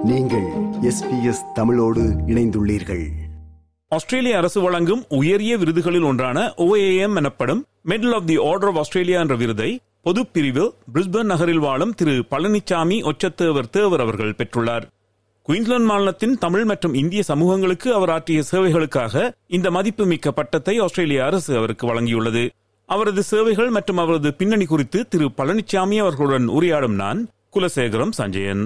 நீங்கள் எஸ்பிஎஸ் தமிழோடு இணைந்துள்ளீர்கள் ஆஸ்திரேலிய அரசு வழங்கும் உயரிய விருதுகளில் ஒன்றான OAM எனப்படும் medal of the order of Australia என்ற விருதை பொதுப் பிரிவில் பிரிஸ்பன் நகரில் வாழும் திரு பழனிசாமி ஒச்சத்தேவர் தேவர் அவர்கள் பெற்றுள்ளார் குயின்ஸ்லாந்து மாநிலத்தின் தமிழ் மற்றும் இந்திய சமூகங்களுக்கு அவர் ஆற்றிய சேவைகளுக்காக இந்த மதிப்புமிக்க பட்டத்தை ஆஸ்திரேலிய அரசு அவருக்கு வழங்கியுள்ளது அவரது சேவைகள் மற்றும் அவரது பின்னணி குறித்து திரு பழனிசாமி அவர்களுடன் உரையாடும் நான் குலசேகரம் சஞ்சயன்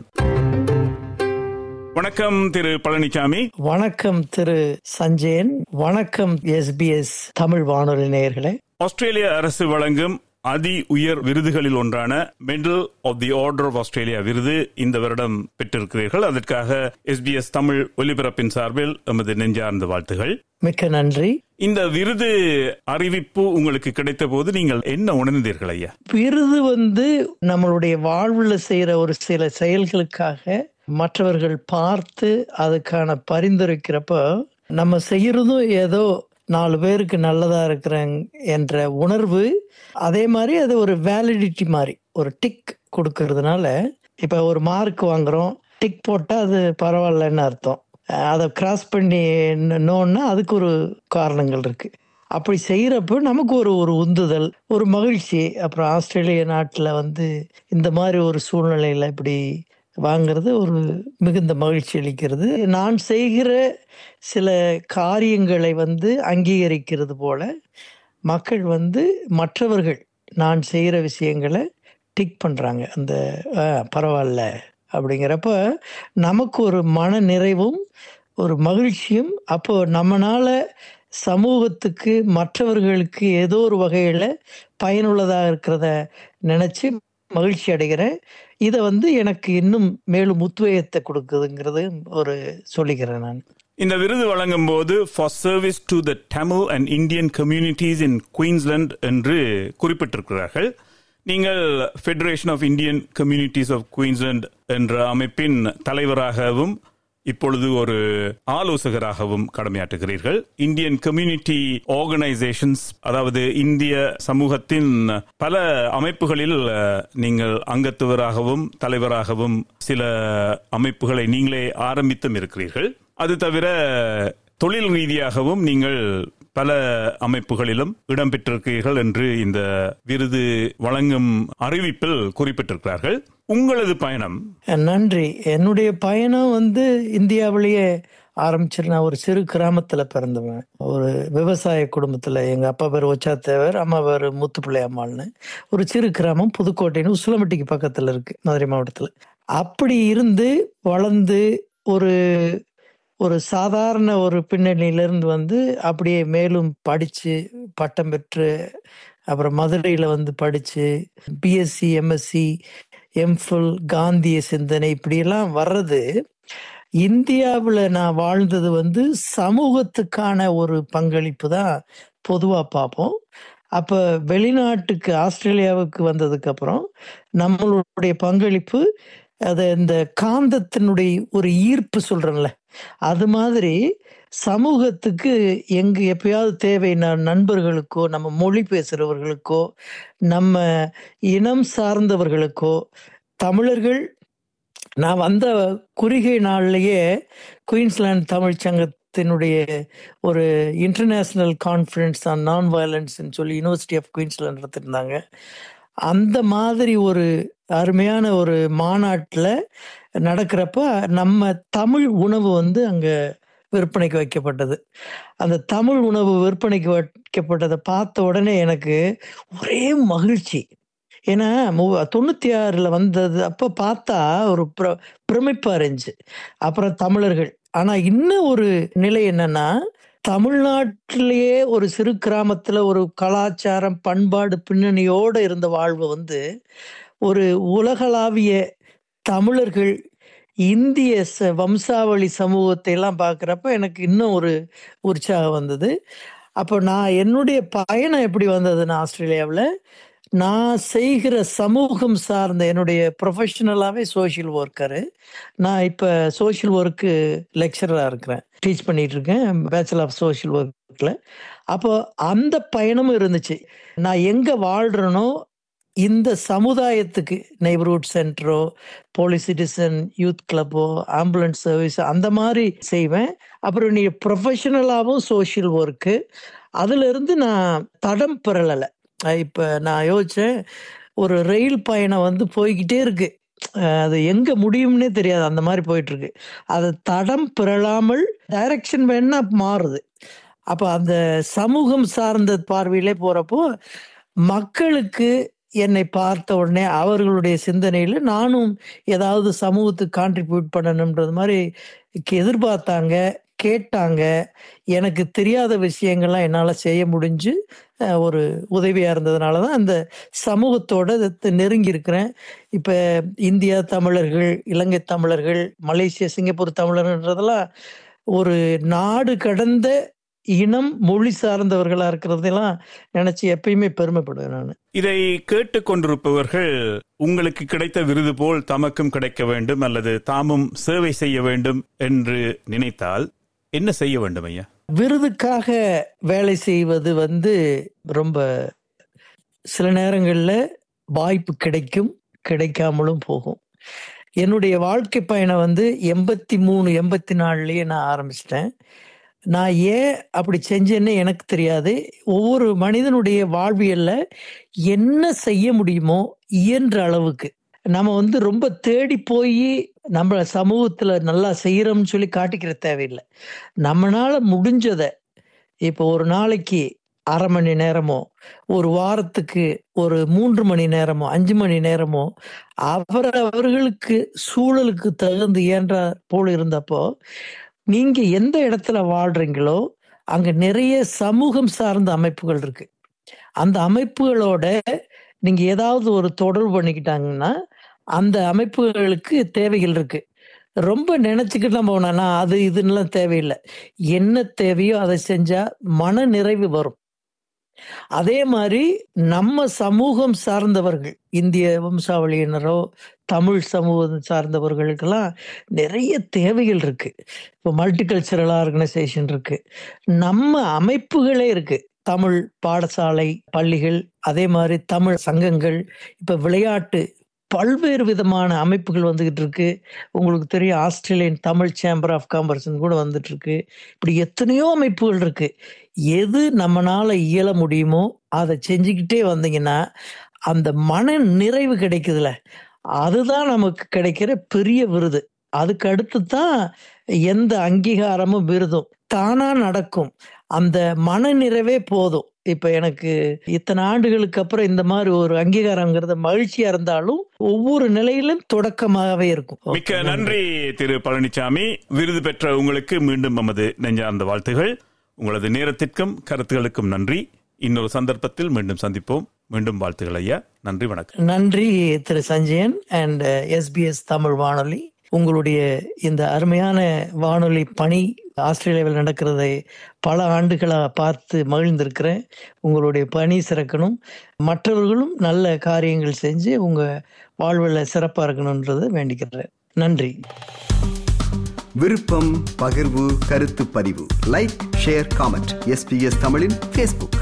வணக்கம் திரு பழனிசாமி வணக்கம் திரு சஞ்சயன் வணக்கம் எஸ்பிஎஸ் தமிழ் வானொலி நேயர்களே ஆஸ்திரேலிய அரசு வழங்கும் அதி உயர் விருதுகளில் ஒன்றான medal of the order of Australia விருது இந்த வருடம் பெற்றிருக்கிறீர்கள் அதற்காக எஸ்பிஎஸ் தமிழ் ஒலிபரப்பின் சார்பில் எமது நெஞ்சார்ந்த வாழ்த்துகள் மிக்க நன்றி இந்த விருது அறிவிப்பு உங்களுக்கு கிடைத்த போது நீங்கள் என்ன உணர்ந்தீர்கள் ஐயா விருது வந்து நம்மளுடைய வாழ்வுல செய்யற ஒரு சில செயல்களுக்காக மற்றவர்கள் பார்த்து அதுக்கான பரிந்துரைக்கிறப்ப நம்ம செய்யறதும் ஏதோ நாலு பேருக்கு நல்லதா இருக்கிறேன் என்ற உணர்வு அதே மாதிரி அது ஒரு வேலிடிட்டி மாதிரி ஒரு டிக் கொடுக்கறதுனால இப்ப ஒரு மார்க் வாங்குறோம் டிக் போட்டா அது பரவாயில்லன்னு அர்த்தம் அதை கிராஸ் பண்ணி நோன்னா அதுக்கு ஒரு காரணங்கள் இருக்கு அப்படி செய்யறப்ப நமக்கு ஒரு ஒரு உந்துதல் ஒரு மகிழ்ச்சி அப்புறம் ஆஸ்திரேலிய நாட்டில் வந்து இந்த மாதிரி ஒரு சூழ்நிலையில இப்படி வாங்கிறது ஒரு மிகுந்த மகிழ்ச்சி அளிக்கிறது நான் செய்கிற சில காரியங்களை வந்து அங்கீகரிக்கிறது போல மக்கள் வந்து மற்றவர்கள் நான் செய்கிற விஷயங்களை டிக் பண்ணுறாங்க அந்த "ஆ, பரவாயில்ல அப்படிங்கிறப்ப நமக்கு ஒரு மன நிறைவும் ஒரு மகிழ்ச்சியும் அப்போ நம்மனால சமூகத்துக்கு மற்றவர்களுக்கு ஏதோ ஒரு வகையில் பயனுள்ளதாக இருக்கிறத நினச்சி மகிழ்ச்சி அடைகிறேன் இதை வந்து எனக்கு இன்னும் மேலும் உத்வேகத்தை கொடுக்குதுங்கிறது ஒரு சொல்லிக்கிறேன் நான் இந்த விருது வழங்கும் போது for service to the Tamil and Indian communities in Queensland என்று குறிப்பிட்டிருக்கிறார்கள் நீங்கள் federation of Indian communities of Queensland என்ற அமைப்பின் தலைவராகவும் இப்பொழுது ஒரு ஆலோசகராகவும் கடமையாற்றுகிறீர்கள் இந்தியன் கம்யூனிட்டி ஆர்கனைசேஷன்ஸ் அதாவது இந்திய சமூகத்தின் பல அமைப்புகளில் அஹ், நீங்கள் அங்கத்துவராகவும் தலைவராகவும் சில அமைப்புகளை நீங்களே ஆரம்பித்தும் இருக்கிறீர்கள் அது தவிர தொழில் ரீதியாகவும் நீங்கள் பல அமைப்புகளிலும் இடம்பெற்றிருக்கிறீர்கள் என்று இந்த விருது வழங்கும் அறிவிப்பில் குறிப்பிட்டிருக்கிறார்கள் உங்களது பயணம் நன்றி என்னுடைய பயணம் வந்து இந்தியாவிலேயே ஆரம்பிச்சிரு நான் ஒரு சிறு கிராமத்துல பிறந்தவன் ஒரு விவசாய குடும்பத்துல எங்க அப்பா பேர் ஒச்சாத்தேவர் அம்மா பேர் முத்துப்பிள்ளை அம்மாள்னு ஒரு சிறு கிராமம் புதுக்கோட்டைன்னு உசிலம்பட்டிக்கு பக்கத்துல இருக்கு மதுரை மாவட்டத்துல அப்படி இருந்து வளர்ந்து ஒரு ஒரு சாதாரண ஒரு பின்னணியிலிருந்து வந்து அப்படியே மேலும் படிச்சு பட்டம் பெற்று அப்புறம் மதுரையில் வந்து படிச்சு பிஎஸ்சி எம்எஸ்சி எம்ஃபில் காந்திய சிந்தனை இப்படியெல்லாம் வர்றது இந்தியாவில் நான் வாழ்ந்தது வந்து சமூகத்துக்கான ஒரு பங்களிப்பு தான் பொதுவாக பார்ப்போம் அப்போ வெளிநாட்டுக்கு ஆஸ்திரேலியாவுக்கு வந்ததுக்கு அப்புறம் நம்மளுடைய பங்களிப்பு அது இந்த காந்தத்தினுடைய ஒரு ஈர்ப்பு சொல்றேன்ல அது மாதிரி சமூகத்துக்கு எங்க எப்பயாவது தேவை நான் நண்பர்களுக்கோ நம்ம மொழி பேசுறவர்களுக்கோ நம்ம இனம் சார்ந்தவர்களுக்கோ தமிழர்கள் நான் வந்த குறுகிய நாள்லயே குயின்ஸ்லாந்து தமிழ் சங்கத்தினுடைய ஒரு இன்டர்நேஷனல் கான்ஃபரன்ஸ் ஆன் நான் வயலன்ஸ்ன்னு சொல்லி யூனிவர்சிட்டி ஆஃப் குயின்ஸ்லாந்து நடத்திருந்தாங்க அந்த மாதிரி ஒரு அருமையான ஒரு மாநாட்டில் நடக்கிறப்ப நம்ம தமிழ் உணவு வந்து அங்கே விற்பனைக்கு வைக்கப்பட்டது அந்த தமிழ் உணவு விற்பனைக்கு வைக்கப்பட்டதை பார்த்த உடனே எனக்கு ஒரே மகிழ்ச்சி ஏன்னா மு- தொண்ணூத்தி ஆறுல வந்தது அப்ப பார்த்தா ஒரு பிர பிரமிப்பா இருந்துச்சு அப்புறம் தமிழர்கள் ஆனா இன்னும் ஒரு நிலை என்னன்னா தமிழ்நாட்டிலேயே ஒரு சிறு கிராமத்துல ஒரு கலாச்சாரம் பண்பாடு பின்னணியோட இருந்த வாழ்வு வந்து ஒரு உலகளாவிய தமிழர்கள் இந்திய ச- வம்சாவளி சமூகத்தை எல்லாம் பார்க்குறப்ப எனக்கு இன்னும் ஒரு உற்சாகம் வந்தது அப்போ நான் என்னுடைய பயணம் எப்படி வந்ததுன்னா ஆஸ்திரேலியாவில் நான் செய்கிற சமூகம் சார்ந்த என்னுடைய ப்ரொஃபஷனலாகவே சோஷியல் ஒர்க்கரு நான் இப்போ சோஷியல் ஒர்க்கு லெக்சராக இருக்கிறேன் டீச் பண்ணிட்டு இருக்கேன் பேச்சுலர் ஆஃப் சோஷியல் ஒர்க்கில் அப்போ அந்த பயணமும் இருந்துச்சு நான் எங்கே வாழ்கிறேனோ இந்த சமுதாயத்துக்கு நெய்பர்ஹுட் சென்டரோ போலீஸ் சிட்டிசன் யூத் கிளப்போ ஆம்புலன்ஸ் சர்வீஸ் அந்த மாதிரி செய்வேன் அப்புறம் நீ ப்ரொஃபஷனலாகவும் சோஷியல் ஒர்க்கு அதுல இருந்து நான் தடம் பிறலலை இப்போ நான் யோசிச்சேன் ஒரு ரயில் பயணம் வந்து போய்கிட்டே இருக்கு அஹ் அது எங்க முடியும்னே தெரியாது அந்த மாதிரி போயிட்டு இருக்கு அது தடம் பிறழாமல் டைரக்ஷன் வேணா மாறுது அப்ப அந்த சமூகம் சார்ந்த பார்வையிலே போறப்போ மக்களுக்கு என்னை பார்த்த உடனே அவர்களுடைய சிந்தனையில நானும் ஏதாவது சமூகத்துக்கு கான்ட்ரிபியூட் பண்ணணுன்றது மாதிரி எதிர்பார்த்தாங்க கேட்டாங்க எனக்கு தெரியாத விஷயங்கள்லாம் என்னால் செய்ய முடிஞ்சு அஹ், ஒரு உதவியாக இருந்ததுனால தான் அந்த சமூகத்தோட இது நெருங்கி இருக்கிறேன் இப்போ இந்தியா தமிழர்கள் இலங்கை தமிழர்கள் மலேசியா சிங்கப்பூர் தமிழர்ன்றதெல்லாம் ஒரு நாடு கடந்த இனம் மொழி சார்ந்தவர்களா இருக்கிறதெல்லாம் நினைச்சு எப்பயுமே பெருமைப்படுவேன் நான் இதை கேட்டுக்கொண்டிருப்பவர்கள் உங்களுக்கு கிடைத்த விருது போல் தமக்கும் கிடைக்க வேண்டும் அல்லது தாமும் சேவை செய்ய வேண்டும் என்று நினைத்தால் என்ன செய்ய வேண்டும் ஐயா விருதுக்காக வேலை செய்வது வந்து ரொம்ப சில நேரங்களில் வாய்ப்பு கிடைக்கும் கிடைக்காமலும் போகும் என்னுடைய வாழ்க்கை பயணம் வந்து எண்பத்தி மூணு எண்பத்தி நாலுலயே நான் ஆரம்பிச்சிட்டேன் நான் ஏன் அப்படி செஞ்சேன்னு எனக்கு தெரியாது ஒவ்வொரு மனிதனுடைய வாழ்வியல்ல என்ன செய்ய முடியுமோ இயன்ற அளவுக்கு நம்ம வந்து ரொம்ப தேடி போய் நம்ம சமூகத்துல நல்லா செய்யறோம்னு சொல்லி காட்டிக்கிற தேவையில்லை நம்மனால முடிஞ்சதை இப்போ ஒரு நாளைக்கு அரை மணி நேரமோ ஒரு வாரத்துக்கு ஒரு மூன்று மணி நேரமோ அஞ்சு மணி நேரமோ அவர் அவர்களுக்கு சூழலுக்கு தகுந்து இயன்ற போல் இருந்தப்போ நீங்க எந்த இடத்துல வாழ்றீங்களோ அங்க நிறைய சமூகம் சார்ந்த அமைப்புகள் இருக்கு அந்த அமைப்புகளோட நீங்க ஏதாவது ஒரு தொடர்பு பண்ணிக்கிட்டாங்கன்னா அந்த அமைப்புகளுக்கு தேவைகள் இருக்கு ரொம்ப நினைச்சுக்கிட்டு நம்ம போனோம்னா அது இதுன்னெலாம் தேவையில்லை என்ன தேவையோ அதை செஞ்சா மன நிறைவு வரும் அதே மாதிரி நம்ம சமூகம் சார்ந்தவர்கள் இந்திய வம்சாவளியினரோ தமிழ் சமூகம் சார்ந்தவர்களுக்கெல்லாம் நிறைய தேவைகள் இருக்கு இப்போ மல்டிகல்ச்சரல் ஆர்கனைசேஷன் இருக்கு நம்ம அமைப்புகளே இருக்கு தமிழ் பாடசாலை பள்ளிகள் அதே மாதிரி தமிழ் சங்கங்கள் இப்ப விளையாட்டு பல்வேறு விதமான அமைப்புகள் வந்துகிட்டு இருக்கு உங்களுக்கு தெரியும் ஆஸ்திரேலியன் தமிழ் சேம்பர் ஆஃப் காமர்ஸ்னு கூட வந்துட்டு இருக்கு இப்படி எத்தனையோ அமைப்புகள் இருக்கு எது நம்மனால இயல முடியுமோ அதை செஞ்சுக்கிட்டே வந்தீங்கன்னா அந்த மன நிறைவு கிடைக்குதுல அதுதான் நமக்கு கிடைக்கிற பெரிய விருது அதுக்கு அடுத்து தான் எந்த அங்கீகாரமும் விருதும் தானா நடக்கும் அந்த மன நிறைவே போதும் இப்ப எனக்கு இத்தனை ஆண்டுகளுக்கு அப்புறம் இந்த மாதிரி ஒரு அங்கீகாரங்கிறது மகிழ்ச்சியா இருந்தாலும் ஒவ்வொரு நிலையிலும் தொடக்கமாகவே இருக்கும் மிக்க நன்றி திரு பழனிசாமி விருது பெற்ற உங்களுக்கு மீண்டும் நமது நெஞ்சார்ந்த வாழ்த்துகள் உங்களது நேரத்திற்கும் கருத்துகளுக்கும் நன்றி இன்னொரு சந்தர்ப்பத்தில் மீண்டும் சந்திப்போம் மீண்டும் வாழ்த்துகள் ஐயா நன்றி வணக்கம் நன்றி திரு சஞ்சயன் அண்ட் எஸ்பிஎஸ் தமிழ் வானொலி உங்களுடைய இந்த அருமையான வானொலி பணி ஆஸ்திரேலியாவில் நடக்கிறதை பல ஆண்டுகளா பார்த்து மகிழ்ந்திருக்கிறேன் உங்களுடைய பணி சிறக்கணும் மற்றவர்களும் நல்ல காரியங்கள் செஞ்சு உங்க வாழ்வில் சிறப்பா இருக்கணும்ன்றதை வேண்டிக்கிறேன் நன்றி விருப்பம் பகிர்வு கருத்து பதிவு லைக் ஷேர் காமெண்ட் எஸ்பிஎஸ் தமிழின் ஃபேஸ்புக்